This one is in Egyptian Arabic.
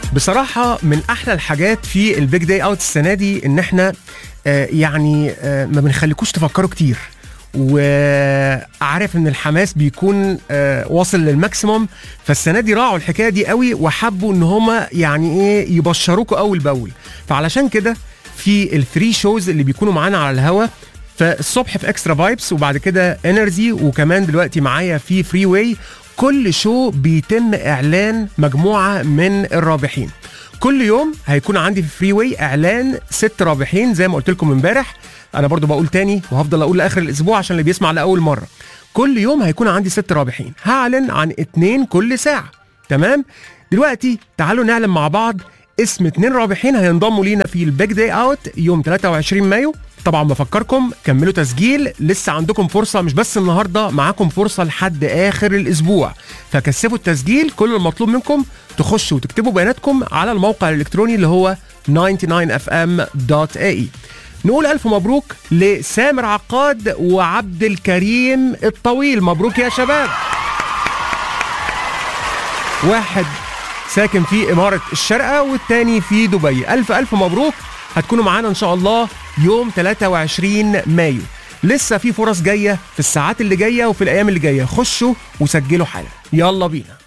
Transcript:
بصراحة من أحلى الحاجات في البيج داي أوت السنة دي إن إحنا آه، يعني آه، ما بنخليكوش تفكروا كتير وعارف ان الحماس بيكون آه، واصل للماكسيموم فالسنه دي راعوا الحكايه دي قوي وحبوا ان هما يعني ايه يبشروكوا اول باول فعلشان كده في الثري شوز اللي بيكونوا معانا على الهوا فالصبح في اكسترا فايبس وبعد كده انرجي وكمان دلوقتي معايا في فري واي كل شو بيتم اعلان مجموعه من الرابحين كل يوم هيكون عندي في فري واي اعلان ست رابحين زي ما قلت لكم امبارح انا برضو بقول تاني وهفضل اقول لاخر الاسبوع عشان اللي بيسمع لاول مره كل يوم هيكون عندي ست رابحين هعلن عن اتنين كل ساعه تمام دلوقتي تعالوا نعلن مع بعض اسم اتنين رابحين هينضموا لينا في البيج داي اوت يوم 23 مايو طبعا بفكركم كملوا تسجيل لسه عندكم فرصة مش بس النهاردة معاكم فرصة لحد آخر الأسبوع فكثفوا التسجيل كل المطلوب منكم تخشوا وتكتبوا بياناتكم على الموقع الإلكتروني اللي هو 99fm.ae نقول ألف مبروك لسامر عقاد وعبد الكريم الطويل مبروك يا شباب واحد ساكن في إمارة الشارقة والتاني في دبي ألف ألف مبروك هتكونوا معانا إن شاء الله يوم 23 مايو لسه في فرص جاية في الساعات اللي جاية وفي الأيام اللي جاية خشوا وسجلوا حالا يلا بينا